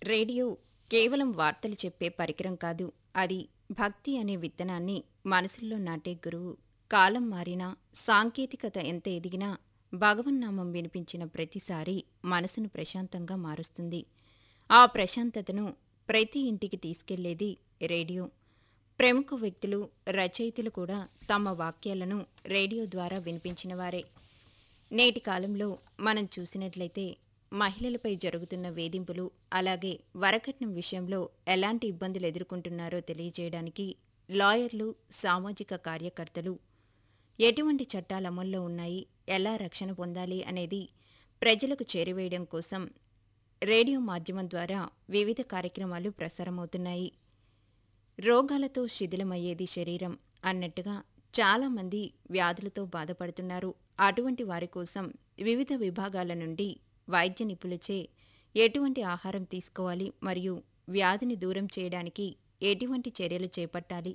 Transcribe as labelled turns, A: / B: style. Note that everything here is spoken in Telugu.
A: రేడియో కేవలం వార్తలు చెప్పే పరికరం కాదు అది భక్తి అనే విత్తనాన్ని మనసుల్లో నాటే గురువు కాలం మారినా సాంకేతికత ఎంత ఎదిగినా భగవన్నామం వినిపించిన ప్రతిసారి మనసును ప్రశాంతంగా మారుస్తుంది ఆ ప్రశాంతతను ప్రతి ఇంటికి తీసుకెళ్లేది రేడియో ప్రముఖ వ్యక్తులు రచయితలు కూడా తమ వాక్యాలను రేడియో ద్వారా వినిపించినవారే నేటి కాలంలో మనం చూసినట్లయితే మహిళలపై జరుగుతున్న వేధింపులు అలాగే వరకట్నం విషయంలో ఎలాంటి ఇబ్బందులు ఎదుర్కొంటున్నారో తెలియజేయడానికి లాయర్లు సామాజిక కార్యకర్తలు ఎటువంటి చట్టాలు అమల్లో ఉన్నాయి ఎలా రక్షణ పొందాలి అనేది ప్రజలకు చేరువేయడం కోసం రేడియో మాధ్యమం ద్వారా వివిధ కార్యక్రమాలు ప్రసారమవుతున్నాయి రోగాలతో శిథిలమయ్యేది శరీరం అన్నట్టుగా చాలామంది వ్యాధులతో బాధపడుతున్నారు అటువంటి వారి కోసం వివిధ విభాగాల నుండి వైద్య నిపుణులచే ఎటువంటి ఆహారం తీసుకోవాలి మరియు వ్యాధిని దూరం చేయడానికి ఎటువంటి చర్యలు చేపట్టాలి